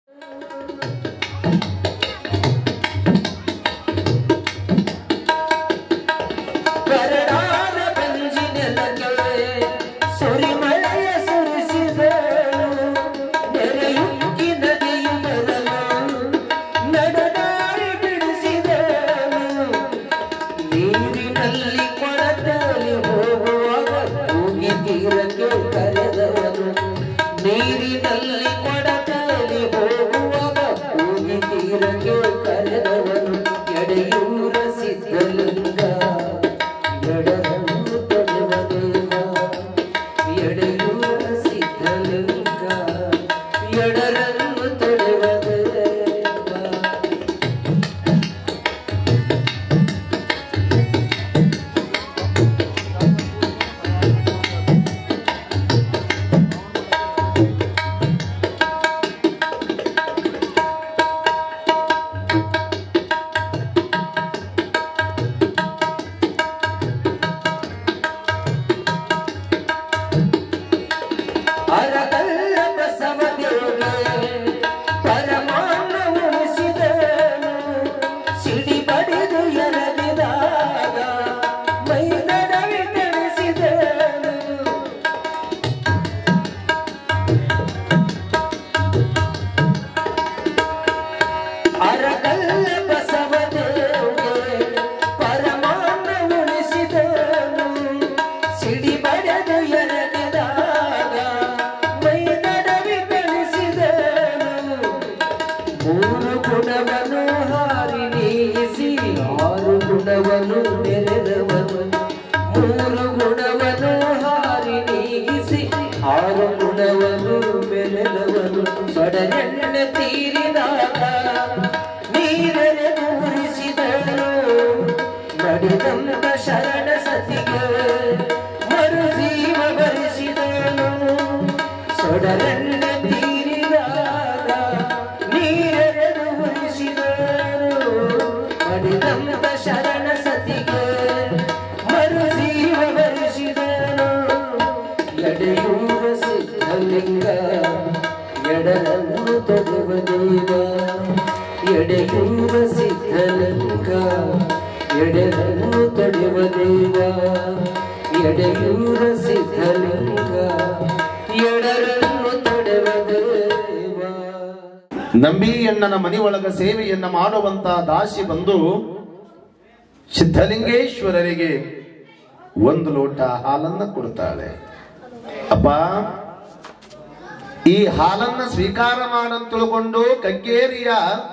ಕರಡಾದ ಬೆಂಜಿನೆಲಕ್ಕೆ ಸುರಿಮಳೆಯ ಸುರಿಸಿದಳು ನೆರೆಯುಕ್ಕಿ ನದಿಯು ಬರಲು ನಡದಾರಿ ಬಿಡಿಸಿದಳು ನೀರಿನಲ್ಲಿ ಕೊಳದಲ್ಲಿ ಹೋಗುವಾಗ ಭೂಮಿ ತೀರಕ್ಕೆ ಕರೆದವನು ನೀರಿನಲ್ಲಿ ಕೊಡದಲ್ಲಿ ಹೋಗುವಾಗ ಭೂಮಿ ತೀರಕ್ಕೆ ಕರೆದವನು ಎಡೆಯೂರ ಸಿದ್ಧಲಿಂಗ ಎಡರನ್ನು ತೊಳೆವ ದೇವ ಎಡೆಯೂರ ಸಿದ್ಧಲಿಂಗ ಎಡರನ್ನು ತೊಳೆವ ದೇವ ಅರಕಲ್ಲ ಬಸವ ದೇವಗೆ ಪರಮಾನ್ನ ಉಳಿಸಿದನು ಸಿಡಿ ಬಡಿದು ಎರಗಿದಾಗ ಮೈದಡವಿ ತಿಳಿಸಿದನು ಅರಕಲ್ಲ ಬಸವ ದೇವಗೆ ಪರಮಾನ್ನ ಉಳಿಸಿದನು ಸಿಡಿ ಬಡಿದು ಎರಗಿದಾಗ ಮೈದಡವಿ ತಿಳಿಸಿದನು ಮೂರು ಗುಣವನ್ನು ಹಾರಿ ನೀಸಿ ಆರು ಗುಣವನ್ನು ನೆರೆದವನು ಮೂರು ಗುಣವನ್ನು ಹಾರಿ ನೀಸಿ ಆರು ಗುಣವನ್ನು ಬೆಳೆದವನು ಸೊಡನೆಣ್ಣೆ ತೀರಿದಾಗ ನೀರೆಳೆದು ಉರಿಸಿದಳು ನಡೆದಂತ ಶರಣ ಸತಿಗೆ ಮರು ಜೀವ ಭರಿಸಿದನು ಸೊಡನೆಣ್ಣೆ ತೀರಿದಾಗ ನೀರೆರೆದು ಉಳಿಸಿದನು ಮಡಿದಂತ ಶರಣ ಸತಿಗೆ ಮರು ಜೀವ ಭರಿಸಿದನು ಎಡೆಯೂರ ಸಿದ್ಧಲಿಂಗ ಎಡರನ್ನು ತೊಡುವ ದೇವ ಎಡೆಯೂರ ಸಿದ್ಧಲಿಂಗ ಎಡೆರನ್ನು ತೊಡುವ ದೇವ ಎಡೆಯೂರ ಸಿದ್ಧಲಿಂಗ ಎಡರನ್ನು ತೊಡುವ ದೇವ ನಂಬಿಯಣ್ಣನ ಮನೆಯೊಳಗ ಸೇವೆಯನ್ನ ಮಾಡುವಂತ ದಾಸಿ ಬಂದು ಸಿದ್ಧಲಿಂಗೇಶ್ವರರಿಗೆ ಒಂದು ಲೋಟ ಹಾಲನ್ನ ಕೊಡ್ತಾಳೆ ಅಪ್ಪ ಈ ಹಾಲನ್ನ ಸ್ವೀಕಾರ ಮಾಡಂತ ತಿಳ್ಕೊಂಡು ಕಗ್ಗೇರಿಯ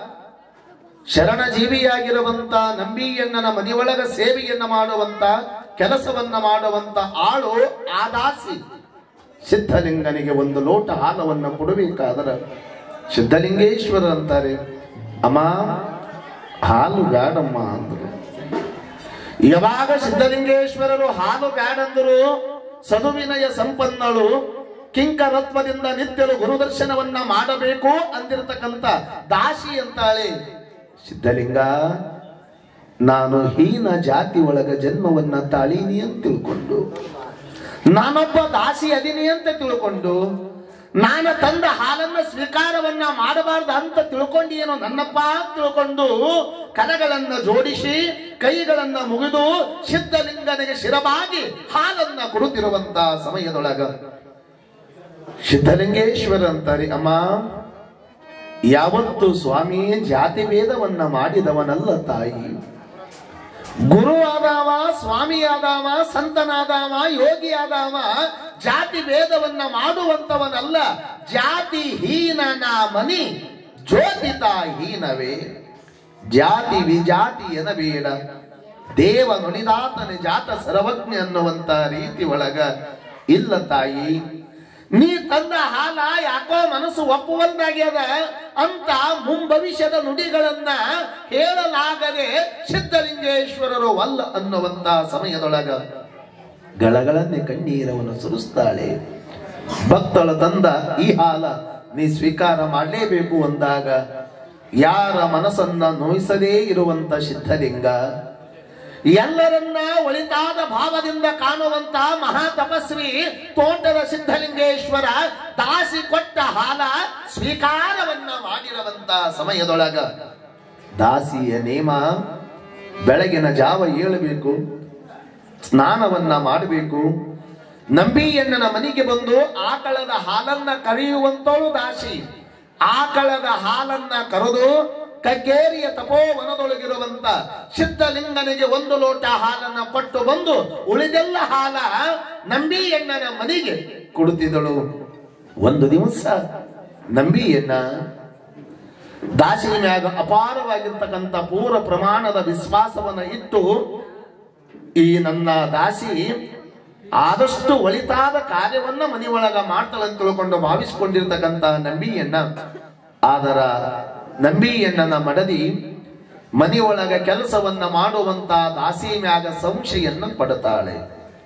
ಶರಣಜೀವಿಯಾಗಿರುವಂತ ನಂಬಿಯಣ್ಣನ ಮನೆಯೊಳಗ ಸೇವೆಯನ್ನ ಮಾಡುವಂತ ಕೆಲಸವನ್ನ ಮಾಡುವಂತ ಆಳು ಆ ದಾಸಿ ಸಿದ್ಧಲಿಂಗನಿಗೆ ಒಂದು ಲೋಟ ಹಾಲವನ್ನು ಕೊಡಬೇಕಾದ್ರೆ ಸಿದ್ಧಲಿಂಗೇಶ್ವರ ಅಂತಾರೆ ಅಮ್ಮ ಹಾಲು ಬ್ಯಾಡಮ್ಮ ಅಂದ್ರು ಯಾವಾಗ ಸಿದ್ಧಲಿಂಗೇಶ್ವರರು ಹಾಲು ಬ್ಯಾಡಂದರು ಸದುವಿನಯ ಸಂಪನ್ನಳು ಕಿಂಕರತ್ವದಿಂದ ನಿತ್ಯಲು ಗುರುದರ್ಶನವನ್ನ ಮಾಡಬೇಕು ಅಂದಿರತಕ್ಕಂತ ದಾಸಿ ಅಂತಾಳೆ ಸಿದ್ಧಲಿಂಗ ನಾನು ಹೀನ ಜಾತಿ ಒಳಗ ಜನ್ಮವನ್ನ ತಾಳೀನಿ ಅಂತ ತಿಳ್ಕೊಂಡು ನಾನೊಬ್ಬ ದಾಸಿ ಅದೀನಿ ಅಂತ ತಿಳ್ಕೊಂಡು ನಾನು ತಂದ ಹಾಲನ್ನ ಸ್ವೀಕಾರವನ್ನ ಮಾಡಬಾರ್ದು ಅಂತ ತಿಳ್ಕೊಂಡು ಏನೋ ನನ್ನಪ್ಪ ಅಂತ ತಿಳ್ಕೊಂಡು ಕರಗಳನ್ನ ಜೋಡಿಸಿ ಕೈಗಳನ್ನ ಮುಗಿದು ಸಿದ್ಧಲಿಂಗನಿಗೆ ಶಿರಬಾಗಿ ಹಾಲನ್ನ ಕೊಡುತ್ತಿರುವಂತ ಸಮಯದೊಳಗ ಸಿದ್ಧಲಿಂಗೇಶ್ವರ ಅಂತಾರೆ ಅಮ್ಮ ಯಾವತ್ತು ಸ್ವಾಮಿ ಜಾತಿ ಭೇದವನ್ನ ಮಾಡಿದವನಲ್ಲ ತಾಯಿ ಗುರು ಆದವ ಸ್ವಾಮಿ ಆದವ ಸಂತನಾದವ ಯೋಗಿ ಆದವ ಜಾತಿ ಭೇದವನ್ನ ಮಾಡುವಂತವನಲ್ಲ ಜಾತಿ ಹೀನನ ಮನಿ ಜ್ಯೋತಿತ ಹೀನವೇ ಜಾತಿ ವಿಜಾತಿ ಎನಬೇಡ ದೇವ ನುಡಿದಾತನ ಜಾತ ಸರ್ವಜ್ಞ ಅನ್ನುವಂತ ರೀತಿ ಒಳಗ ಇಲ್ಲ ತಾಯಿ ನೀ ತಂದ ಹಾಲ ಯಾಕೋ ಮನಸ್ಸು ಒಪ್ಪುವಂತಾಗ್ಯದ ಅಂತ ಮುಂಭವಿಷ್ಯದ ನುಡಿಗಳನ್ನ ಹೇಳಲಾಗದೆ ಸಿದ್ಧಲಿಂಗೇಶ್ವರರು ವಲ್ಲ ಅನ್ನುವಂತ ಸಮಯದೊಳಗ ಗಳಗಳನ್ನೇ ಕಣ್ಣೀರವನ್ನು ಸುರಿಸ್ತಾಳೆ ಭಕ್ತಳ ತಂದ ಈ ಹಾಲ ನೀ ಸ್ವೀಕಾರ ಮಾಡಲೇಬೇಕು ಅಂದಾಗ ಯಾರ ಮನಸ್ಸನ್ನ ನೋಯಿಸದೇ ಇರುವಂತ ಸಿದ್ಧಲಿಂಗ ಎಲ್ಲರನ್ನ ಒಳಿತಾದ ಭಾವದಿಂದ ಕಾಣುವಂತ ಮಹಾ ತಪಸ್ವಿ ತೋಟದ ಸಿದ್ಧಲಿಂಗೇಶ್ವರ ದಾಸಿ ಕೊಟ್ಟ ಹಾಲ ಸ್ವೀಕಾರವನ್ನ ಮಾಡಿರುವಂತ ಸಮಯದೊಳಗ ದಾಸಿಯ ನೇಮ ಬೆಳಗಿನ ಜಾವ ಏಳಬೇಕು ಸ್ನಾನವನ್ನ ಮಾಡಬೇಕು ನಂಬಿಯಣ್ಣನ ಮನೆಗೆ ಬಂದು ಆಕಳದ ಹಾಲನ್ನ ಕರೆಯುವಂತವಳು ದಾಸಿ ಆಕಳದ ಹಾಲನ್ನ ಕರೆದು ಕಗ್ಗೇರಿಯ ತಪೋವನದೊಳಗಿರುವಂತ ಸಿದ್ಧಲಿಂಗನಿಗೆ ಒಂದು ಲೋಟ ಹಾಲನ್ನ ಕೊಟ್ಟು ಬಂದು ಉಳಿದೆಲ್ಲ ಹಾಲ ನಂಬಿಯಣ್ಣನ ಮನೆಗೆ ಕೊಡುತ್ತಿದ್ದಳು ಒಂದು ದಿವಸ ನಂಬಿಯಣ್ಣ ದಾಸಿನ ಮ್ಯಾಗ ಅಪಾರವಾಗಿರ್ತಕ್ಕಂಥ ಪೂರ ಪ್ರಮಾಣದ ವಿಶ್ವಾಸವನ್ನ ಇಟ್ಟು ಈ ನನ್ನ ದಾಸಿ ಆದಷ್ಟು ಒಳಿತಾದ ಕಾರ್ಯವನ್ನ ಮನೆಯೊಳಗ ಮಾಡ್ತಾಳಂತ ತಿಳ್ಕೊಂಡು ಭಾವಿಸಿಕೊಂಡಿರ್ತಕ್ಕಂಥ ನಂಬಿಯನ್ನ ಆದರ ನಂಬಿಯಣ್ಣನ ಮಡದಿ ಮನೆಯೊಳಗ ಕೆಲಸವನ್ನ ಮಾಡುವಂತ ದಾಸಿ ಮ್ಯಾಗ ಸಂಶೆಯನ್ನ ಪಡುತ್ತಾಳೆ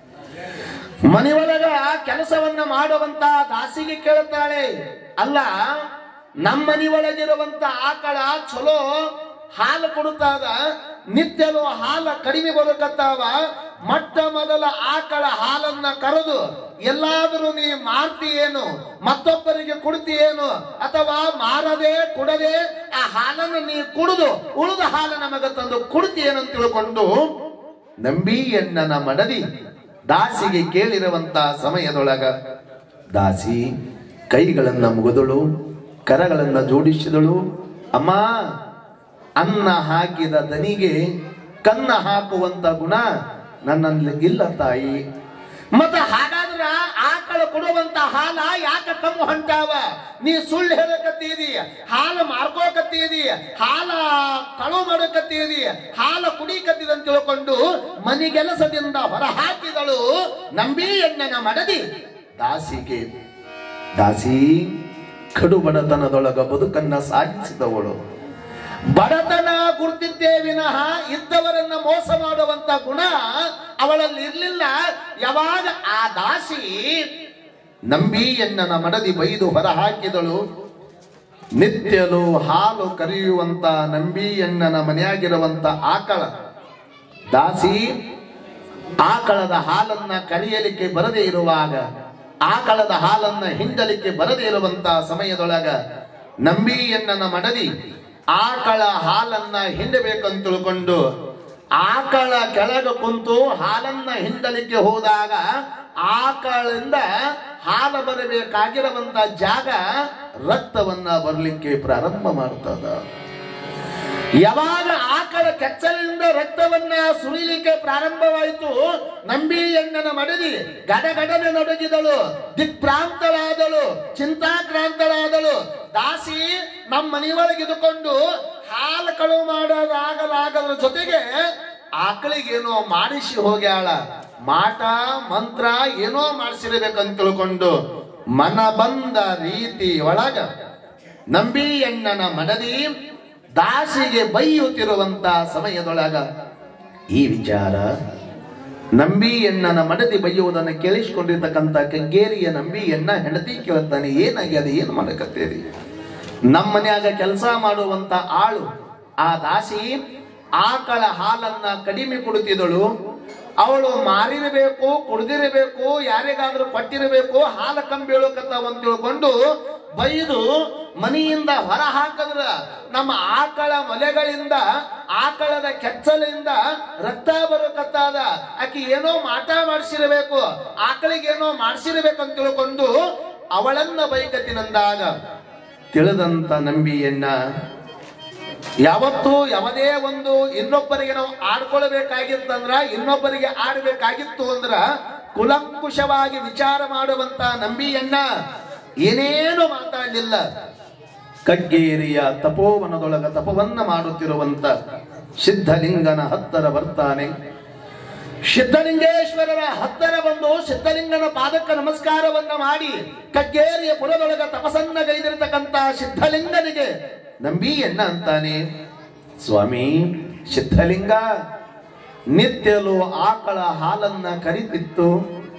ಮನೆಯೊಳಗ ಕೆಲಸವನ್ನ ಮಾಡುವಂತ ದಾಸಿಗೆ ಕೇಳುತ್ತಾಳೆ ಅಲ್ಲ ನಮ್ಮ ಮನೆಯೊಳಗಿರುವಂತ ಆಕಳ ಚಲೋ ಹಾಲು ಕೊಡುತ್ತಾದ ನಿತ್ಯಲು ಹಾಲ ಕಡಿಮೆ ಬರುಕತ್ತಾವ ಮೊಟ್ಟ ಮೊದಲ ಆಕಳ ಹಾಲನ್ನ ಕರೆದು ಎಲ್ಲಾದರೂ ನೀ ಮಾರ್ತೀಯೇನು ಮತ್ತೊಬ್ಬರಿಗೆ ಕೊಡ್ತೀಯೇನು ಅಥವಾ ಮಾರದೆ ಕೊಡದೆ ಆ ಹಾಲನ್ನು ನೀ ಕುಡಿದು ಉಳಿದ ಹಾಲು ನಮಗೆ ತಂದು ಕೊಡ್ತೀಯೇನಂತ ತಿಳ್ಕೊಂಡು ನಂಬಿ ಎಣ್ಣನ ಮಡದಿ ದಾಸಿಗೆ ಕೇಳಿರುವಂತ ಸಮಯದೊಳಗ ದಾಸಿ ಕೈಗಳನ್ನ ಮುಗಿದಳು ಕರಗಳನ್ನ ಜೋಡಿಸಿದಳು ಅಮ್ಮ ಅನ್ನ ಹಾಕಿದ ದನಿಗೆ ಕನ್ನ ಹಾಕುವಂತ ಗುಣ ನನ್ನಲ್ಲಿ ಇಲ್ಲ ತಾಯಿ ಮತ್ತ ಹಾಗಾದ್ರ ಆಕಳ ಕೊಡುವಂತ ಹಾಲ ಯಾಕ ಕಮ್ಮು ಹೊಂಟಾವ ನೀ ಸುಳ್ಳು ಹೇಳಕತ್ತೀದಿ ಹಾಲು ಮಾರ್ಕೋಕತ್ತೀದಿ ಹಾಲ ಕಳು ಮಾಡಕತ್ತೀದಿ ಹಾಲ ಕುಡಿಕತ್ತಿದ ಅಂತ ತಿಳ್ಕೊಂಡು ಮನಿಗೆಲಸದಿಂದ ಹೊರ ಹಾಕಿದಳು ನಂಬಿ ಎಣ್ಣನ ಮಡದಿ ದಾಸಿಗೆ ದಾಸಿ ಕಡು ಬಡತನದೊಳಗ ಬದುಕನ್ನ ಸಾಗಿಸಿದವಳು ಬಡತನ ಗುರುತಿದ್ದೇ ವಿನಃ ಇದ್ದವರನ್ನ ಮೋಸ ಮಾಡುವಂತ ಗುಣ ಅವಳಲ್ಲಿ ಇರ್ಲಿಲ್ಲ ಯಾವಾಗ ಆ ದಾಸಿ ನಂಬಿ ಎನ್ನನ ಮಡದಿ ಬೈದು ಹೊರ ಹಾಕಿದಳು ನಿತ್ಯಲು ಹಾಲು ಕರೆಯುವಂತ ನಂಬಿ ಎನ್ನನ ಮನೆಯಾಗಿರುವಂತ ಆಕಳ ದಾಸಿ ಆಕಳದ ಹಾಲನ್ನ ಕರೆಯಲಿಕ್ಕೆ ಬರದೇ ಇರುವಾಗ ಆಕಳದ ಹಾಲನ್ನ ಹಿಂಡಲಿಕ್ಕೆ ಬರದೇ ಇರುವಂತ ಸಮಯದೊಳಗ ನಂಬಿ ಎನ್ನನ ಮಡದಿ ಆಕಳ ಹಾಲನ್ನ ಹಿಂಡಬೇಕಂತ ತಿಳ್ಕೊಂಡು ಆಕಳ ಕೆಳಗೆ ಕುಂತು ಹಾಲನ್ನ ಹಿಂಡಲಿಕ್ಕೆ ಹೋದಾಗ ಆಕಳಿಂದ ಹಾಲು ಬರಬೇಕಾಗಿರುವಂತ ಜಾಗ ರಕ್ತವನ್ನ ಬರಲಿಕ್ಕೆ ಪ್ರಾರಂಭ ಮಾಡ್ತದ ಯಾವಾಗ ಆಕಳ ಕೆಚ್ಚಲಿನಿಂದ ರಕ್ತವನ್ನ ಸುರಿಲಿಕ್ಕೆ ಪ್ರಾರಂಭವಾಯಿತು ನಂಬಿ ಎಣ್ಣನ ಮಡದಿ ಗಡಗಡನೆ ನಡುಗಿದಳು ದಿಕ್ಪ್ರಾಂತಳಾದಳು ಚಿಂತಾಕ್ರಾಂತಳಾದಳು ದಾಸಿ ನಮ್ಮ ಮನೆಯೊಳಗಿದುಕೊಂಡು ಹಾಲು ಕಳುವು ಮಾಡೋದಾಗಲಾಗದ್ರ ಜೊತೆಗೆ ಆಕಳಿಗೇನೋ ಮಾಡಿಸಿ ಹೋಗ್ಯಾಳ ಮಾಟ ಮಂತ್ರ ಏನೋ ಮಾಡಿಸಿರ್ಬೇಕಂತ ತಿಳ್ಕೊಂಡು ಮನ ಬಂದ ರೀತಿ ಒಳಗ ನಂಬಿ ಎಣ್ಣನ ಮಡದಿ ದಾಸಿಗೆ ಬೈಯುತ್ತಿರುವಂತ ಸಮಯದೊಳಗ ಈ ವಿಚಾರ ನಂಬಿ ಎಣ್ಣನ ಮಡದಿ ಬೈಯುವುದನ್ನು ಕೇಳಿಸಿಕೊಂಡಿರ್ತಕ್ಕಂಥ ಕಗ್ಗೇರಿಯ ನಂಬಿ ಎಣ್ಣ ಹೆಂಡತಿ ಕೇಳ್ತಾನೆ ಏನಾಗ್ಯದ ಏನ್ ಮಾಡಕತ್ತೀರಿ ನಮ್ಮ ಮನ್ಯಾಗ ಕೆಲಸ ಮಾಡುವಂತ ಆಳು ಆ ದಾಸಿ ಆಕಳ ಹಾಲನ್ನ ಕಡಿಮೆ ಕುಡಿತಿದಳು ಅವಳು ಮಾರಿರಬೇಕು ಕುಡ್ದಿರಬೇಕು ಯಾರಿಗಾದ್ರೂ ಕೊಟ್ಟಿರಬೇಕು ಹಾಲ ಕಂಬೀಳಕತ್ತಾವ ಅಂತ ತಿಳ್ಕೊಂಡು ಬೈದು ಮನೆಯಿಂದ ಹೊರ ಹಾಕಿದ್ರ ನಮ್ಮ ಆಕಳ ಮೊಲೆಗಳಿಂದ ಆಕಳದ ಕೆಚ್ಚಲಿಂದ ರಕ್ತ ಬರಕತ್ತಾದ ಆಕಿ ಏನೋ ಮಾಟ ಮಾಡಿಸಿರಬೇಕು ಆಕಳಿಗೇನೋ ಮಾಡಿಸಿರ್ಬೇಕು ಅಂತ ತಿಳ್ಕೊಂಡು ಅವಳನ್ನ ಬೈಕತ್ತಿನಂದಾಗ ತಿಳಿದಂತ ನಂಬಿಯನ್ನ ಯಾವತ್ತು ಯಾವುದೇ ಒಂದು ಇನ್ನೊಬ್ಬರಿಗೆ ನಾವು ಆಡ್ಕೊಳ್ಬೇಕಾಗಿತ್ತಂದ್ರ ಇನ್ನೊಬ್ಬರಿಗೆ ಆಡ್ಬೇಕಾಗಿತ್ತು ಅಂದ್ರ ಕುಲಂಕುಷವಾಗಿ ವಿಚಾರ ಮಾಡುವಂತ ನಂಬಿಯನ್ನ ಏನೇನು ಮಾತಾಡಲಿಲ್ಲ ಕಗ್ಗೇರಿಯ ತಪೋವನದೊಳಗ ತಪವನ್ನ ಮಾಡುತ್ತಿರುವಂತ ಸಿದ್ಧಲಿಂಗನ ಹತ್ತರ ಬರ್ತಾನೆ ಸಿದ್ಧಲಿಂಗೇಶ್ವರರ ಹತ್ತರ ಬಂದು ಸಿದ್ಧಲಿಂಗನ ಪಾದಕ್ಕೆ ನಮಸ್ಕಾರವನ್ನ ಮಾಡಿ ಕಗ್ಗೇರಿಯ ಪುರದೊಳಗ ತಪಸನ್ನ ಗೈದಿರತಕ್ಕಂತ ಸಿದ್ಧಲಿಂಗನಿಗೆ ನಂಬಿ ಎನ್ನ ಅಂತಾನೆ ಸ್ವಾಮಿ ಸಿದ್ಧಲಿಂಗ ನಿತ್ಯಲು ಆಕಳ ಹಾಲನ್ನ ಕರಿತಿತ್ತು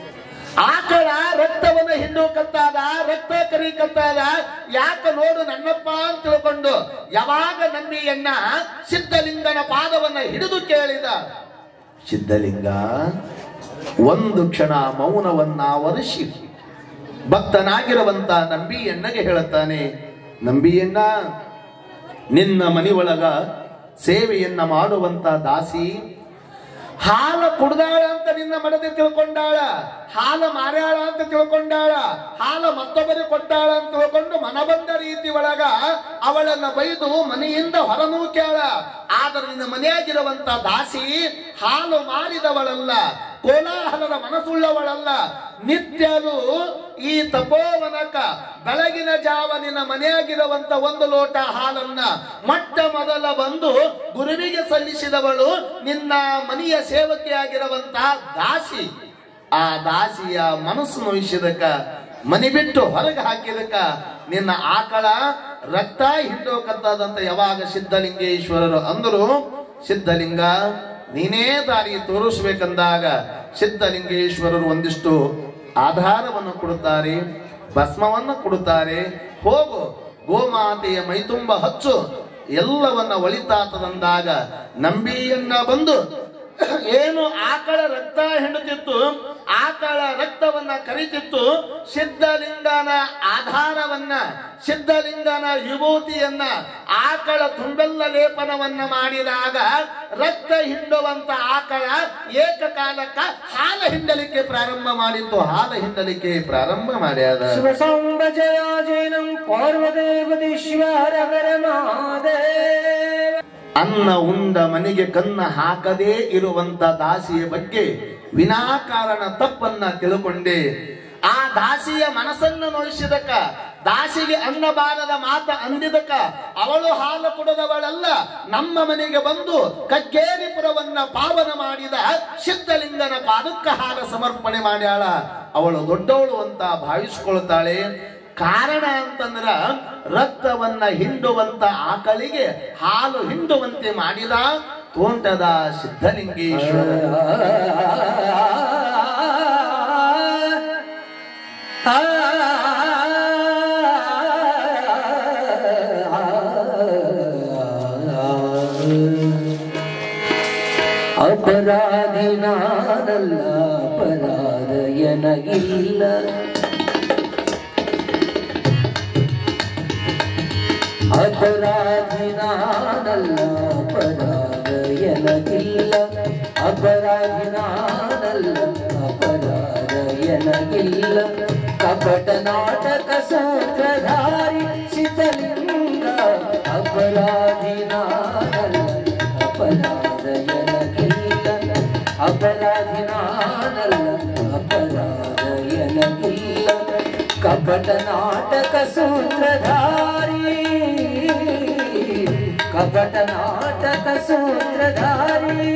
ಆಕಳ ರಕ್ತವನ್ನು ಹಿಂಡೋಕತ್ತಾದ ರಕ್ತ ಕರಿಕತ್ತಾದ ಯಾಕ ನೋಡು ನನ್ನಪ್ಪ ಅಂತ ತಿಳ್ಕೊಂಡು ಯಾವಾಗ ನಂಬಿ ಎಣ್ಣ ಸಿದ್ಧಲಿಂಗನ ಪಾದವನ್ನ ಹಿಡಿದು ಕೇಳಿದ ಸಿದ್ಧಲಿಂಗ ಒಂದು ಕ್ಷಣ ಮೌನವನ್ನ ವರಿಸಿ ಭಕ್ತನಾಗಿರುವಂತ ನಂಬಿಯಣ್ಣಗೆ ಹೇಳುತ್ತಾನೆ ನಂಬಿಯಣ್ಣ ನಿನ್ನ ಮನೆಯೊಳಗ ಸೇವೆಯನ್ನ ಮಾಡುವಂತ ದಾಸಿ ಹಾಲ ಕುಡ್ದಾಳ ಅಂತ ನಿನ್ನ ಮಡದಿ ತಿಳ್ಕೊಂಡಾಳ ಹಾಲ ಮಾರ್ಯಾಳ ಅಂತ ತಿಳ್ಕೊಂಡಾಳ ಹಾಲ ಮತ್ತೊಬ್ಬರಿಗೆ ಕೊಟ್ಟಾಳ ಅಂತ ತಿಳ್ಕೊಂಡು ಮನ ಬಂದ ರೀತಿ ಒಳಗ ಅವಳನ್ನ ಬೈದು ಮನೆಯಿಂದ ಹೊರನೂಕ್ಯಾಳ ಆದ್ರೆ ನಿನ್ನ ಮನೆಯಾಗಿರುವಂತ ದಾಸಿ ಹಾಲು ಮಾರಿದವಳಲ್ಲ ಕೋಲಾಹಲದ ಮನಸ್ಸುಳ್ಳವಳಲ್ಲ ನಿತ್ಯಲು ಈ ತಪೋವನಕ ಬೆಳಗಿನ ಜಾವ ನಿನ್ನ ಮನೆಯಾಗಿರುವಂತ ಒಂದು ಲೋಟ ಹಾಲನ್ನ ಮೊಟ್ಟ ಮೊದಲ ಬಂದು ಗುರುವಿಗೆ ಸಲ್ಲಿಸಿದವಳು ನಿನ್ನ ಮನೆಯ ಸೇವಕಿಯಾಗಿರುವಂತ ದಾಸಿ ಆ ದಾಸಿಯ ಮನಸ್ಸು ನೋಯಿಸಿದಕ್ಕ ಮನಿ ಬಿಟ್ಟು ಹೊರಗೆ ಹಾಕಿದಕ್ಕ ನಿನ್ನ ಆಕಳ ರಕ್ತ ಹಿಂಡೋಕತ್ತದಂತ ಯಾವಾಗ ಸಿದ್ಧಲಿಂಗೇಶ್ವರರು ಅಂದರು ಸಿದ್ಧಲಿಂಗ ನೀನೇ ದಾರಿ ತೋರಿಸ್ಬೇಕಂದಾಗ ಸಿದ್ಧಲಿಂಗೇಶ್ವರರು ಒಂದಿಷ್ಟು ಆಧಾರವನ್ನು ಕೊಡುತ್ತಾರೆ ಭಸ್ಮವನ್ನು ಕೊಡುತ್ತಾರೆ ಹೋಗು ಗೋಮಾತೆಯ ಮೈತುಂಬ ಹಚ್ಚು ಎಲ್ಲವನ್ನ ಒಳಿತಾತದಂದಾಗ ನಂಬಿಯನ್ನ ಬಂದು ಏನು ಆಕಳ ರಕ್ತ ಹೆಂಡುತ್ತಿತ್ತು ಆಕಳ ರಕ್ತವನ್ನ ಕರಿತಿತ್ತು ಸಿದ್ಧಲಿಂಗನ ಆಧಾರವನ್ನ ಸಿದ್ಧಲಿಂಗನ ವಿಭೂತಿಯನ್ನ ಆಕಳ ತುಂಬೆಲ್ಲ ಲೇಪನವನ್ನ ಮಾಡಿದಾಗ ರಕ್ತ ಹಿಂಡುವಂತ ಆಕಳ ಏಕಕಾಲಕ್ಕ ಹಾಲ ಹಿಂಡಲಿಕ್ಕೆ ಪ್ರಾರಂಭ ಮಾಡಿತ್ತು ಹಾಲ ಹಿಂಡಲಿಕ್ಕೆ ಪ್ರಾರಂಭ ಮಾಡ್ಯಾದ ಶಿವಸಾಂಬ ಜಯಾಜೇನಂ ಪಾರ್ವದೇವತೀಶ್ವರ ವರಮಾದೇವ ಅನ್ನ ಉಂಡ ಮನೆಗೆ ಕನ್ನ ಹಾಕದೇ ಇರುವಂತ ದಾಸಿಯ ಬಗ್ಗೆ ವಿನಾಕಾರಣ ತಪ್ಪನ್ನ ತಿಳ್ಕೊಂಡೆ ಆ ದಾಸಿಯ ಮನಸ್ಸನ್ನು ನೋಯಿಸಿದಕ್ಕ ದಾಸಿಗೆ ಅನ್ನ ಬಾರದ ಮಾತ ಅಂದಿದಕ್ಕ ಅವಳು ಹಾಲು ಕುಡದವಳಲ್ಲ ನಮ್ಮ ಮನೆಗೆ ಬಂದು ಕಗ್ಗೇರಿಪುರವನ್ನ ಪಾವನ ಮಾಡಿದ ಸಿದ್ಧಲಿಂಗನ ಪಾದಕ್ಕ ಹಾಲ ಸಮರ್ಪಣೆ ಮಾಡ್ಯಾಳ ಅವಳು ದೊಡ್ಡವಳು ಅಂತ ಭಾವಿಸ್ಕೊಳ್ತಾಳೆ ಕಾರಣ ಅಂತಂದ್ರ ರಕ್ತವನ್ನ ಹಿಂಡುವಂತ ಆಕಳಿಗೆ ಹಾಲು ಹಿಂಡುವಂತೆ ಮಾಡಿದ ತೋಂಟದ ಸಿದ್ಧಲಿಂಗೇಶ್ವರ ಅಪರಾಧಿ ನಾನಲ್ಲ ಅಪರಾಧ ಎನಗಿಲ್ಲ ಅಪರಾಧಿ ನಾನಲ್ಲ ಅಪರಾಧ ಎನಗಿಲ್ಲ ಅಪರಾಧಿ ನಾನಲ್ಲ ಅಪರಾಧ ಎನಗಿಲ್ಲ ಕಪಟ ನಾಟಕ ಸೂತ್ರಧಾರಿ ಸಿದ್ಧಲಿಂಗ ಅಪರಾಧಿ ನಾನಲ್ಲ ಅಪರಾಧ ಎನಗಿಲ್ಲ ಅಪರಾಧಿ ನಾನಲ್ಲ ಅಪರಾಧ ಎನಗಿಲ್ಲ ಕಪಟ ನಾಟಕ ಸೂತ್ರಧಾರಿ ಕಪಟ ನಾಟಕ ಸೂತ್ರಧಾರಿ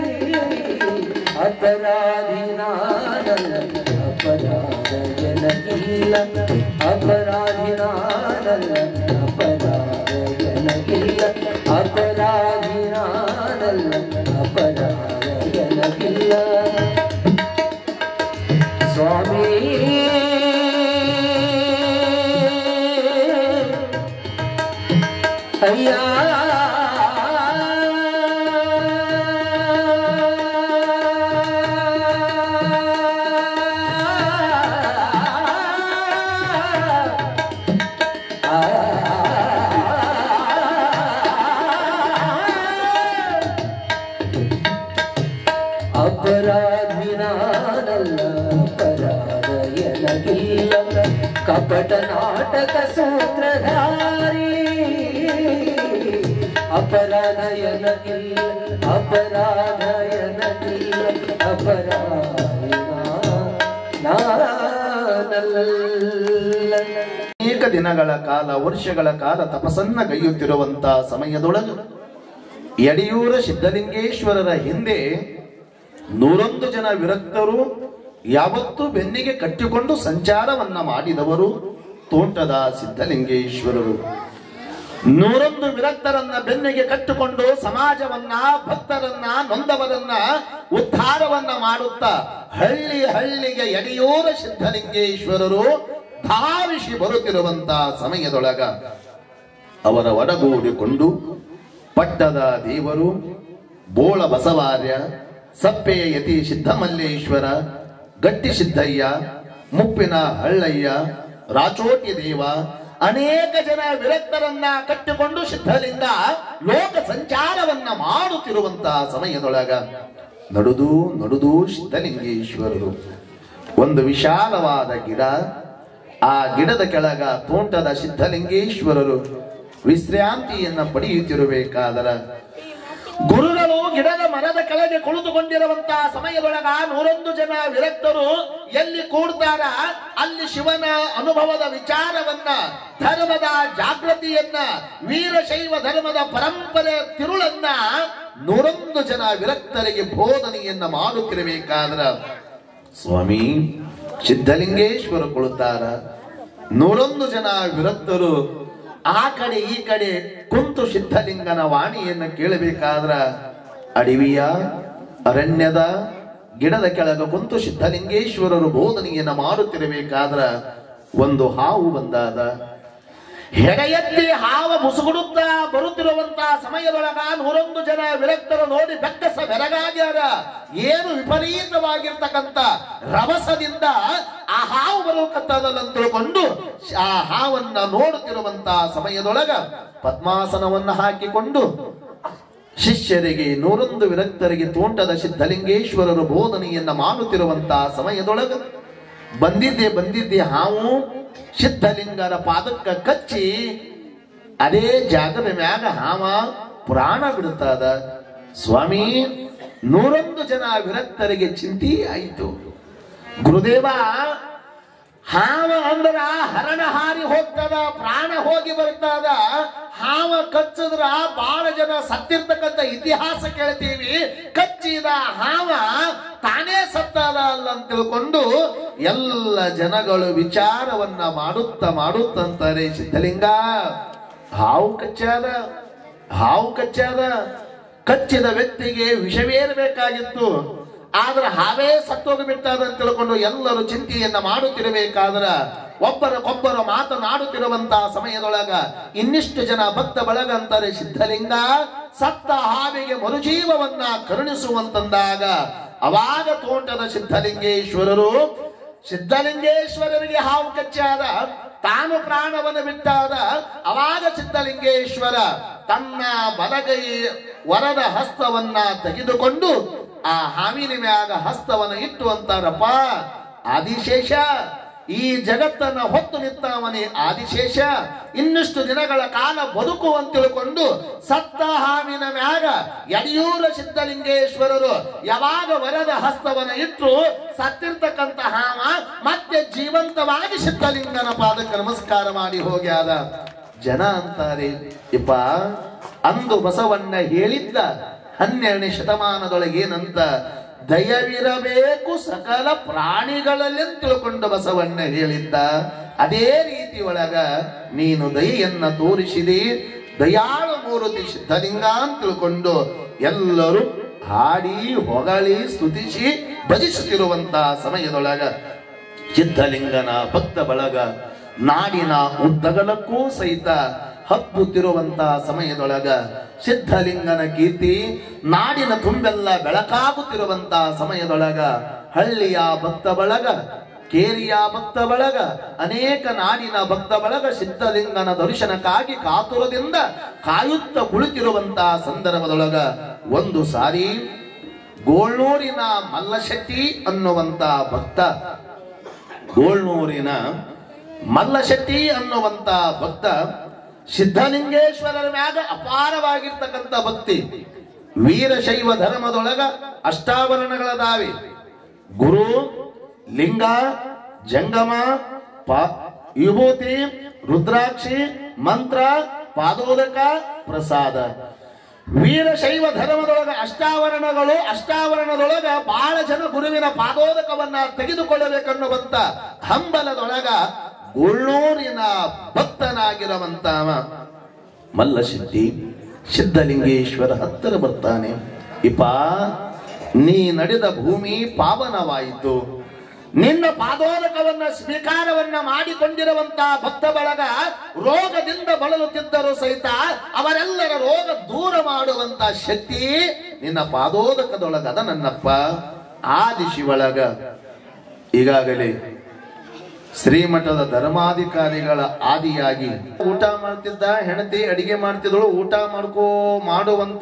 ಅಪರಾಧಿ ನಾನಲ್ಲ ಅಪರಾಧ ಜನಗಿಲ್ಲ ಅಪರಾಧಿ ನಾನಲ್ಲ ಅಪರಾಧ ಜನಗಿಲ್ಲ ಅಪರಾಧಿ ನಾನಲ್ಲ ಅಪರಾಧ ಜನಗಿಲ್ಲ ಸ್ವಾಮಿ ಅಯ್ಯ ಅಪರಾಧಿ ನಾನಲ್ಲ ಅಪರಾಧ ಎನಗಿಲ್ಲ ಕಪಟ ನಾಟಕ ಸೂತ್ರಧಾರಿ ಅಪರಾಧ ಎನಗಿಲ್ಲ ಅಪರಾಧ ಎನಗಿಲ್ಲ ಅಪರಾಧಿ ನಾನಲ್ಲ ಅನೇಕ ದಿನಗಳ ಕಾಲ ವರ್ಷಗಳ ಕಾಲ ತಪಸ್ಸನ್ನ ಗೈಯುತ್ತಿರುವಂತ ಸಮಯದೊಳಗೆ ಯಡಿಯೂರ ಸಿದ್ಧಲಿಂಗೇಶ್ವರರ ಹಿಂದೆ ನೂರೊಂದು ಜನ ವಿರಕ್ತರು ಯಾವತ್ತೂ ಬೆನ್ನಿಗೆ ಕಟ್ಟಿಕೊಂಡು ಸಂಚಾರವನ್ನ ಮಾಡಿದವರು ತೋಂಟದ ಸಿದ್ಧಲಿಂಗೇಶ್ವರರು ನೂರೊಂದು ವಿರಕ್ತರನ್ನ ಬೆನ್ನಿಗೆ ಕಟ್ಟಿಕೊಂಡು ಸಮಾಜವನ್ನ ಭಕ್ತರನ್ನ ನೊಂದವರನ್ನ ಉದ್ಧಾರವನ್ನ ಮಾಡುತ್ತಾ ಹಳ್ಳಿ ಹಳ್ಳಿಗೆ ಯಡಿಯೂರ ಸಿದ್ಧಲಿಂಗೇಶ್ವರರು ಧಾವಿಸಿ ಬರುತ್ತಿರುವಂತ ಸಮಯದೊಳಗ ಅವರ ಒಡಗೂಡಿಕೊಂಡು ಪಟ್ಟದ ದೇವರು ಬೋಳ ಬಸವಾರ್ಯ ಸಪ್ಪೆಯ ಯತಿ ಸಿದ್ದಮಲ್ಲೇಶ್ವರ ಗಟ್ಟಿ ಸಿದ್ದಯ್ಯ ಮುಪ್ಪಿನ ಹಳ್ಳಯ್ಯ ರಾಚೋಟಿ ದೇವ ಅನೇಕ ಜನ ವಿರಕ್ತರನ್ನ ಕಟ್ಟಿಕೊಂಡು ಸಿದ್ಧಲಿಂಗ ಲೋಕ ಸಂಚಾರವನ್ನ ಮಾಡುತ್ತಿರುವಂತಹ ಸಮಯದೊಳಗ ನಡುದು ನಡುದು ಸಿದ್ಧಲಿಂಗೇಶ್ವರರು ಒಂದು ವಿಶಾಲವಾದ ಗಿಡ ಆ ಗಿಡದ ಕೆಳಗ ತೋಂಟದ ಸಿದ್ಧಲಿಂಗೇಶ್ವರರು ವಿಶ್ರಾಂತಿಯನ್ನ ಪಡೆಯುತ್ತಿರಬೇಕಾದರ ಗುರುಗಳು ಗಿಡದ ಮರದ ಕೆಳಗೆ ಕುಳಿತುಕೊಂಡಿರುವಂತಹ ಸಮಯದೊಳಗ ನೂರೊಂದು ಜನ ವಿರಕ್ತರು ಎಲ್ಲಿ ಕೂಡ್ತಾರ ಅಲ್ಲಿ ಶಿವನ ಅನುಭವದ ವಿಚಾರವನ್ನ ಧರ್ಮದ ಜಾಗೃತಿಯನ್ನ ವೀರಶೈವ ಧರ್ಮದ ಪರಂಪರೆ ತಿರುಳನ್ನ ನೂರೊಂದು ಜನ ವಿರಕ್ತರಿಗೆ ಬೋಧನೆಯನ್ನ ಮಾಡುತ್ತಿರಬೇಕಾದ್ರ ಸ್ವಾಮಿ ಸಿದ್ಧಲಿಂಗೇಶ್ವರ ಕುಳಿತಾರ ನೂರೊಂದು ಜನ ವಿರಕ್ತರು ಆ ಕಡೆ ಈ ಕಡೆ ಕುಂತು ಸಿದ್ಧಲಿಂಗನ ವಾಣಿಯನ್ನ ಕೇಳಬೇಕಾದ್ರ ಅಡವಿಯ ಅರಣ್ಯದ ಗಿಡದ ಕೆಳಗ ಕುಂತು ಸಿದ್ಧಲಿಂಗೇಶ್ವರರು ಬೋಧನೆಯನ್ನ ಮಾಡುತ್ತಿರಬೇಕಾದ್ರ ಒಂದು ಹಾವು ಬಂದಾದ ಹೆಡೆ ಎತ್ತಿ ಹಾವ ಮುಸುಗುಡುತ್ತಾ ಬರುತ್ತಿರುವಂತಹ ಸಮಯದೊಳಗ ನೂರೊಂದು ಜನ ವಿರಕ್ತರು ನೋಡಿ ಬೆಕ್ಕಸ ಬೆರಗಾಗ್ಯಾರ ಏನು ವಿಪರೀತವಾಗಿರ್ತಕ್ಕಂಥ ರಭಸದಿಂದ ಆ ಹಾವು ಬರುವಂತದಲ್ಲ ತಿಳ್ಕೊಂಡು ಆ ಹಾವನ್ನ ನೋಡುತ್ತಿರುವಂತಹ ಸಮಯದೊಳಗ ಪದ್ಮಾಸನವನ್ನ ಹಾಕಿಕೊಂಡು ಶಿಷ್ಯರಿಗೆ ನೂರೊಂದು ವಿರಕ್ತರಿಗೆ ತೋಂಟದ ಸಿದ್ಧಲಿಂಗೇಶ್ವರರು ಬೋಧನೆಯನ್ನ ಮಾಡುತ್ತಿರುವಂತಹ ಸಮಯದೊಳಗ ಬಂದಿದ್ದೆ ಬಂದಿದ್ದೆ ಹಾವು ಸಿದ್ಧಲಿಂಗರ ಪಾದಕ್ಕ ಕಚ್ಚಿ ಅದೇ ಜಾಗದ ಮ್ಯಾಗ ಹಾವ ಪ್ರಾಣ ಬಿಡುತ್ತದ ಸ್ವಾಮಿ ನೂರೊಂದು ಜನ ವಿರಕ್ತರಿಗೆ ಚಿಂತಿ ಆಯಿತು ಗುರುದೇವ ಹಾವ ಅಂದ್ರ ಹರಣ ಹಾರಿ ಹೋಗ್ತದ ಪ್ರಾಣ ಹೋಗಿ ಬರ್ತದ ಹಾವ ಕಚ್ಚದ್ರ ಬಹಳ ಜನ ಸತ್ತಿರ್ತಕ್ಕಂಥ ಇತಿಹಾಸ ಕೇಳ್ತೀವಿ ಕಚ್ಚಿದ ಹಾವ ತಾನೇ ಸತ್ತದ ಅಲ್ಲ ಅಂತ ತಿಳ್ಕೊಂಡು ಎಲ್ಲ ಜನಗಳು ವಿಚಾರವನ್ನ ಮಾಡುತ್ತ ಮಾಡುತ್ತಂತಾರೆ ಸಿದ್ಧಲಿಂಗ ಹಾವು ಕಚ್ಚಾದ ಹಾವು ಕಚ್ಚಾದ ಕಚ್ಚಿದ ವ್ಯಕ್ತಿಗೆ ವಿಷವೇರಬೇಕಾಗಿತ್ತು ಆದ್ರೆ ಹಾವೇ ಸತ್ತೋಗಿಬಿಟ್ಟಾದ ಅಂತ ತಿಳ್ಕೊಂಡು ಎಲ್ಲರೂ ಚಿಂತೆಯನ್ನ ಮಾಡುತ್ತಿರಬೇಕಾದ್ರ ಒಬ್ಬರಗೊಬ್ಬರು ಮಾತನಾಡುತ್ತಿರುವಂತಹ ಸಮಯದೊಳಗ ಇನ್ನಿಷ್ಟು ಜನ ಭಕ್ತ ಬಳಗ ಅಂತಾರೆ ಸಿದ್ಧಲಿಂಗ ಸತ್ತ ಹಾವಿಗೆ ಮರುಜೀವವನ್ನ ಕರುಣಿಸುವಂತಂದಾಗ ಅವಾಗ ತೋಟದ ಸಿದ್ಧಲಿಂಗೇಶ್ವರರು ಸಿದ್ಧಲಿಂಗೇಶ್ವರರಿಗೆ ಹಾವು ಕಚ್ಚಾದ ತಾನು ಪ್ರಾಣವನ್ನು ಬಿಟ್ಟಾದ ಅವಾಗ ಸಿದ್ಧಲಿಂಗೇಶ್ವರ ತನ್ನ ಬಲಗೈ ವರದ ಹಸ್ತವನ್ನ ತೆಗೆದುಕೊಂಡು ಆ ಹಾವಿನ ಮ್ಯಾಗ ಹಸ್ತವನ್ನ ಇಟ್ಟು ಅಂತಾರಪ್ಪ ಆದಿಶೇಷ ಈ ಜಗತ್ತನ್ನ ಹೊತ್ತು ನಿಂತವನೇ ಆದಿಶೇಷ ಇನ್ನಿಷ್ಟು ದಿನಗಳ ಕಾಲ ಬದುಕು ಅಂತ ತಿಳ್ಕೊಂಡು ಸತ್ತ ಹಾವಿನ ಮ್ಯಾಗ ಯಡಿಯೂರ ಸಿದ್ಧಲಿಂಗೇಶ್ವರರು ಯಾವಾಗ ವರದ ಹಸ್ತವನ್ನ ಇಟ್ಟು ಸತ್ತಿರ್ತಕ್ಕಂಥ ಹಾವ ಮತ್ತೆ ಜೀವಂತವಾಗಿ ಸಿದ್ಧಲಿಂಗನ ಪಾದಕ್ಕೆ ನಮಸ್ಕಾರ ಮಾಡಿ ಹೋಗ್ಯಾದ ಜನ ಅಂತಾರೆ ಇಪ್ಪ ಅಂದು ಬಸವಣ್ಣ ಹೇಳಿದ್ದ ಹನ್ನೆರಡನೇ ಶತಮಾನದೊಳಗೆ ಏನಂತ ದಯವಿರಬೇಕು ಸಕಲ ಪ್ರಾಣಿಗಳಲ್ಲಿ ಅಂತ ತಿಳ್ಕೊಂಡು ಬಸವಣ್ಣ ಹೇಳಿದ್ದ ಅದೇ ರೀತಿ ಒಳಗ ನೀನು ದಯೆಯನ್ನ ತೋರಿಸಿದಿ ದಯಾಳು ಮೂರ್ತಿ ಸಿದ್ಧಲಿಂಗ ಅಂತ ತಿಳ್ಕೊಂಡು ಎಲ್ಲರೂ ಹಾಡಿ ಹೊಗಳಿ ಸ್ತುತಿಸಿ ಭಜಿಸುತ್ತಿರುವಂತಹ ಸಮಯದೊಳಗ ಸಿದ್ಧಲಿಂಗನ ಭಕ್ತ ಬಳಗ ನಾಡಿನ ಉದ್ದಗಲಕ್ಕೂ ಸಹಿತ ಹಬ್ಬುತ್ತಿರುವಂತಹ ಸಮಯದೊಳಗ ಸಿದ್ಧಲಿಂಗನ ಕೀರ್ತಿ ನಾಡಿನ ತುಂಬೆಲ್ಲ ಬೆಳಕಾಗುತ್ತಿರುವಂತಹ ಸಮಯದೊಳಗ ಹಳ್ಳಿಯ ಭಕ್ತ ಬಳಗ ಕೇರಿಯ ಭಕ್ತ ಬಳಗ ಅನೇಕ ನಾಡಿನ ಭಕ್ತ ಬಳಗ ಸಿದ್ಧಲಿಂಗನ ದರ್ಶನಕ್ಕಾಗಿ ಕಾತುರದಿಂದ ಕಾಯುತ್ತ ಕುಳಿತಿರುವಂತಹ ಸಂದರ್ಭದೊಳಗ ಒಂದು ಸಾರಿ ಗೋಳ್ನೂರಿನ ಮಲ್ಲಶೆಟ್ಟಿ ಅನ್ನುವಂತ ಭಕ್ತ ಗೋಳ್ನೂರಿನ ಮಲ್ಲಶೆಟ್ಟಿ ಅನ್ನುವಂತ ಭಕ್ತ ಸಿದ್ಧಲಿಂಗೇಶ್ವರರ ಮ್ಯಾಗ ಅಪಾರವಾಗಿರ್ತಕ್ಕಂಥ ಭಕ್ತಿ ವೀರಶೈವ ಧರ್ಮದೊಳಗ ಅಷ್ಟಾವರಣಗಳದಾವೆ ಗುರು ಲಿಂಗ ಜಂಗಮ ಪಾ- ವಿಭೂತಿ ರುದ್ರಾಕ್ಷಿ ಮಂತ್ರ ಪಾದೋದಕ ಪ್ರಸಾದ ವೀರಶೈವ ಧರ್ಮದೊಳಗ ಅಷ್ಟಾವರಣಗಳು ಅಷ್ಟಾವರಣದೊಳಗ ಬಹಳ ಜನ ಗುರುವಿನ ಪಾದೋದಕವನ್ನ ತೆಗೆದುಕೊಳ್ಳಬೇಕನ್ನುವಂತ ಹಂಬಲದೊಳಗ ಉಳ್ಳೂರಿನ ಭಕ್ತನಾಗಿರುವಂತವ ಮಲ್ಲಶೆಟ್ಟಿ ಸಿದ್ಧಲಿಂಗೇಶ್ವರ ಹತ್ತಿರ ಬರ್ತಾನೆ ಇಪ್ಪ ನೀ ನಡೆದ ಭೂಮಿ ಪಾವನವಾಯಿತು ನಿನ್ನ ಪಾದೋದಕವನ್ನ ಸ್ವೀಕಾರವನ್ನ ಮಾಡಿಕೊಂಡಿರುವಂತಹ ಭಕ್ತ ಬಳಗ ರೋಗದಿಂದ ಬಳಲುತ್ತಿದ್ದರೂ ಸಹಿತ ಅವರೆಲ್ಲರ ರೋಗ ದೂರ ಮಾಡುವಂತ ಶಕ್ತಿ ನಿನ್ನ ಪಾದೋದಕದೊಳಗದ ನನ್ನಪ್ಪ ಆದಿಶಿ ಒಳಗ ಈಗಾಗಲೇ ಶ್ರೀಮಠದ ಧರ್ಮಾಧಿಕಾರಿಗಳ ಆದಿಯಾಗಿ ಊಟ ಮಾಡ್ತಿದ್ದ ಹೆಂಡತಿ ಅಡಿಗೆ ಮಾಡ್ತಿದ್ದಳು ಊಟ ಮಾಡ್ಕೋ ಮಾಡುವಂತ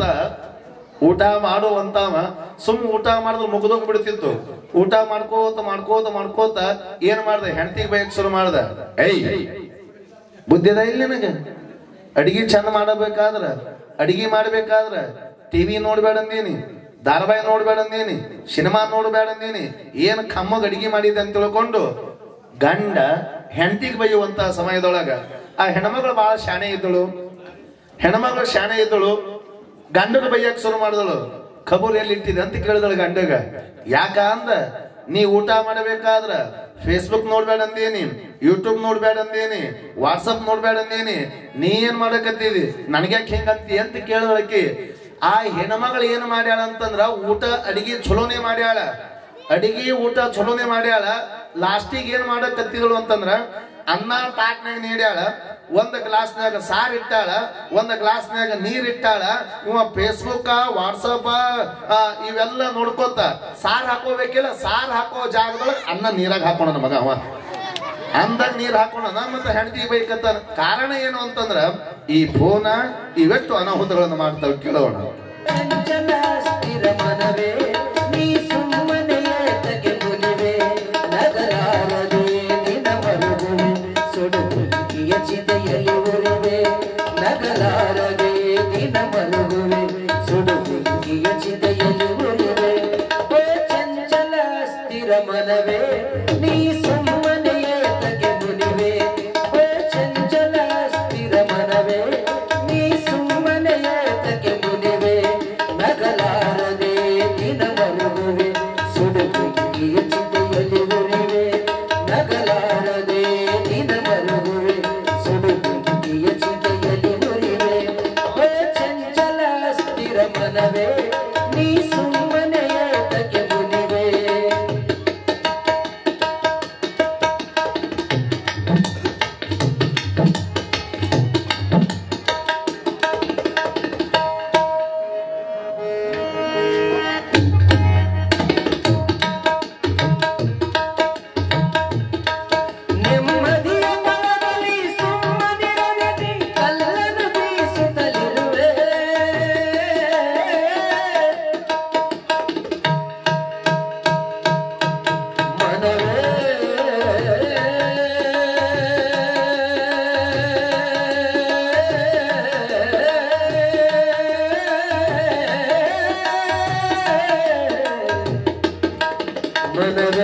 ಊಟ ಮಾಡುವಂತವ ಸುಮ್ ಊಟ ಮಾಡಿದ್ರೆ ಮುಗಿದೋಗ್ ಬಿಡ್ತಿತ್ತು ಊಟ ಮಾಡ್ಕೋತ ಮಾಡ್ಕೋತ ಮಾಡ್ಕೋತ ಏನ್ ಮಾಡ್ದೆ ಹೆಂಡತಿಗೆ ಬಯಕ್ ಶುರು ಮಾಡ್ದ ಏಯ್ ಬುದ್ಧಿದ ಇಲ್ಲ ನಿನಗೆ ಅಡಿಗೆ ಚಂದ ಮಾಡಬೇಕಾದ್ರ ಅಡಿಗೆ ಮಾಡ್ಬೇಕಾದ್ರ ಟಿವಿ ನೋಡ್ಬೇಡ ಅಂದೀನಿ ಧಾರಾವಾಹಿ ನೋಡ್ಬೇಡ ಅಂದೀನಿ ಸಿನಿಮಾ ನೋಡ್ಬೇಡ ಅಂದೀನಿ ಏನ್ ಕಮ್ಮಗ್ ಅಡಿಗೆ ಮಾಡಿದೆ ಅಂತ ತಿಳ್ಕೊಂಡು ಗಂಡ ಹೆಂಡತಿಗೆ ಬೈಯುವಂತ ಸಮಯದೊಳಗ ಆ ಹೆಣ್ಮಗಳು ಬಹಳ ಶಾಣೆ ಇದ್ದಳು ಹೆಣ್ಮಗಳು ಶಾಣೆ ಇದ್ದಳು ಗಂಡನ ಬೈಯಕ್ ಶುರು ಮಾಡಿದಳು ಖಬರ್ ಎಲ್ಲಿ ಇಟ್ಟಿದೆ ಅಂತ ಕೇಳಿದಳು ಗಂಡಗ ಯಾಕ ಅಂದ ನೀ ಊಟ ಮಾಡಬೇಕಾದ್ರ ಫೇಸ್ಬುಕ್ ನೋಡ್ಬೇಡ ಅಂದೇನಿ ಯೂಟ್ಯೂಬ್ ನೋಡ್ಬೇಡ ಅಂದೇನಿ ವಾಟ್ಸಪ್ ನೋಡ್ಬೇಡ ಅಂದೇನಿ ನೀ ಏನ್ ಮಾಡಕತ್ತಿದಿ ನನಗ್ಯಾಕೆ ಹಿಂಗಂತಿ ಅಂತ ಕೇಳಿದಳಕಿ ಆ ಹೆಣ್ಮಗಳು ಏನ್ ಮಾಡ್ಯಾಳ ಅಂತಂದ್ರ ಊಟ ಅಡಿಗೆ ಚಲೋನೆ ಮಾಡ್ಯಾಳ ಅಡಿಗೆ ಊಟ ಚಲೋನೆ ಮಾಡ್ಯಾಳ ಲಾಸ್ಟಿಗೆ ಏನ್ ಮಾಡಕತ್ತಿದಳು ಅಂತಂದ್ರ ಅನ್ನ ತಾಟ್ನಾಗ ನೀಡ್ಯಾಳ ಒಂದ್ ಗ್ಲಾಸ್ನಾಗ ಸಾರ್ ಇಟ್ಟಾಳ ಒಂದ್ ಗ್ಲಾಸ್ನಾಗ ನೀರ್ ಇಟ್ಟಾಳ ಇವ ಫೇಸ್ಬುಕ್ ವಾಟ್ಸಪ್ ಇವೆಲ್ಲ ನೋಡ್ಕೋತ ಸಾರ್ ಹಾಕೋಬೇಕಿಲ್ಲ ಸಾರ್ ಹಾಕೋ ಜಾಗದೊಳಗ ಅನ್ನ ನೀರಾಗ ಹಾಕೋಣ ಮಗ ಅವ ಅಂದಾಗ ನೀರ್ ಹಾಕೋಣ ಮತ್ತೆ ಹೆಂಡತಿ ಬೈಕತ್ತ ಕಾರಣ ಏನು ಅಂತಂದ್ರ ಈ ಫೋನ ಇವೆಷ್ಟು ಅನಾಹುತಗಳನ್ನು ಮಾಡ್ತಾವ ಕೇಳೋಣ ಚಂಚಲ ಸ್ಥಿರ ಮನವೇ ನೀ ಸುಮ್ಮನೆ ಏತಕ್ಕೆ ಮುನಿವೆ ನಗಲಾರದೆ ನಿನ ಮರುಗುವೆ ಸುಡು ಬೆಂಕಿಯ ಚಿತೆಯಲ್ಲಿ ಉರಿವೆ ನಗಲಾರದೆ ನಿನ ಮರುಗುವೆ ಸುಡು ಬೆಂಕಿಯ ಚಿತೆಯಲ್ಲಿ ಉರಿವೆ ಓ ಚಂಚಲ ಸ್ಥಿರ ಮನವೇ ನೀ ಸುಮ್ಮನೆ ಏತಕ್ಕೆ ಮುನಿವೆ ಓ ಚಂಚಲ ಸ್ಥಿರ ಮನವೇ ನೀ ಸುಮ್ಮನೆ ಏತಕ್ಕೆ ಮುನಿವೆ ನಗಲಾರದೆ ದಿನ ಮರುಗುವೆ ಸುಡು ಬೆಂಕಿಯ ಚಿತೆಯಲ್ಲಿ ಉರಿವೆ ನಗಲಾರದೆ ದಿನ ಮರುಗುವೆ ಸುಡು ಬೆಂಕಿಯ ಚಿತೆಯಲ್ಲಿ ಉರಿವೆ ಓ ಚಂಚಲ ಸ್ಥಿರ ಮನವೇ ನೀ ಸುಮ್ಮನೆ ಏತಕ್ಕೆ ಮುನಿವೆ ನೆಮ್ಮದಿಯ ಮನದಲ್ಲಿ ಸುಮ್ಮನಿರದೆ ಕಲ್ಲನ್ನು ಬೀಸುತ್ತಲಿರುವೆ ಮನವೇ ಮನವೇ